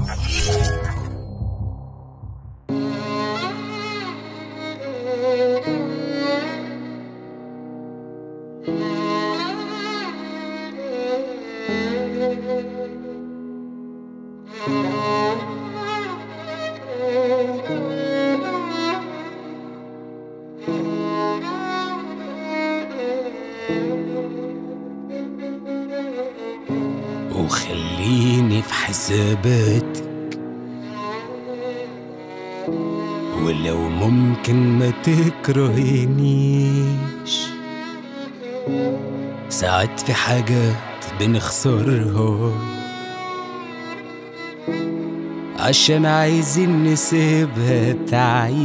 وخليني في حساباتك ولو ممكن ما تكرهنيش ساعات في حاجات بنخسرها عشان عايزين نسيبها تعيش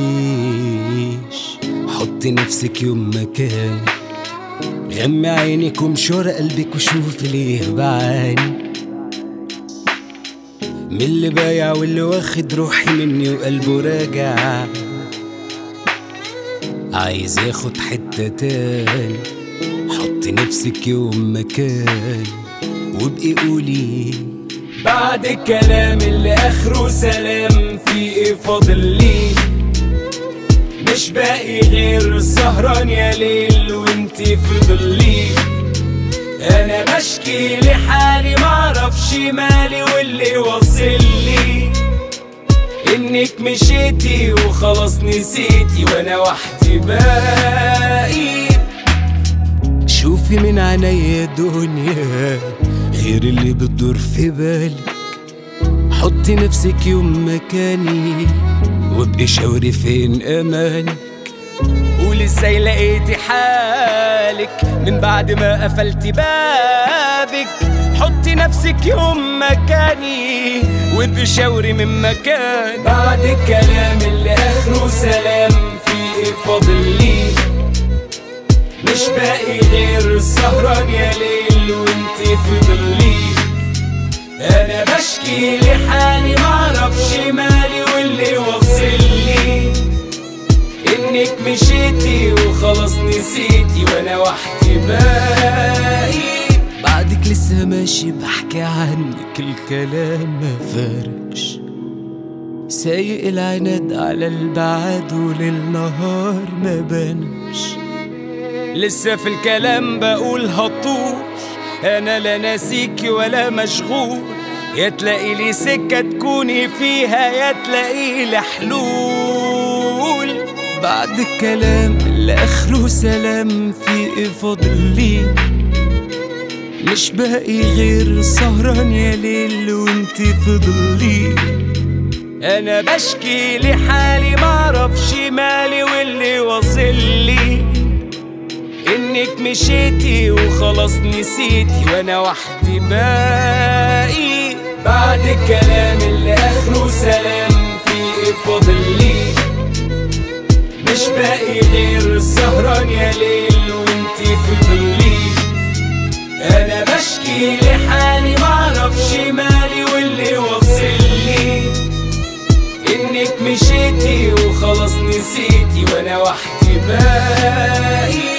حط نفسك يوم مكان غمي عينك ومشور قلبك وشوف ليه بعاني من اللي بايع واللي واخد روحي مني وقلبه راجع عايز ياخد حتة تاني حط نفسك يوم مكان وابقي قولي بعد الكلام اللي اخره سلام في ايه فاضل لي مش باقي غير سهران يا ليل وانتي في ظلي انا بشكي لحالي معرفش مالي واللي واصل لي انك مشيتي وخلاص نسيتي وانا وحدي باقي شوفي من عينيا دنيا غير اللي بتدور في بالك حطي نفسك يوم مكاني وابقي شاوري فين امانك قولي ازاي لقيتي حالك من بعد ما قفلتي بابك حطي نفسك يوم مكاني وابقي شاوري من مكان بعد الكلام اللي اخره سلام في ايه فاضل لي مش باقي غير سهران يا ليل وانتي في ظلي انا بشكي لحالي معرفش مالي واللي واصل لي انك مشيتي وخلاص نسيتي وانا وحدي باقي بعدك لسه ماشي بحكي عنك الكلام ما فارقش سايق العناد على البعاد وللنهار ما بانش لسه في الكلام بقول هطول انا لا ناسيكي ولا مشغول يا تلاقي لي سكة تكوني فيها يا تلاقي لي حلول بعد الكلام اللي اخره سلام في ايه فاضل لي مش باقي غير سهران يا ليل وانتي في ضلي انا بشكي لحالي معرفش مالي واللي واصل لي انك مشيتي وخلاص نسيتي وانا وحدي باقي بعد الكلام اللي اخره سلام في ايه فاضل لي مش باقي غير سهران يا ليل وانتي في ظلي انا بشكي لحالي معرفش مالي واللي واصل لي انك مشيتي وخلاص نسيتي وانا وحدي باقي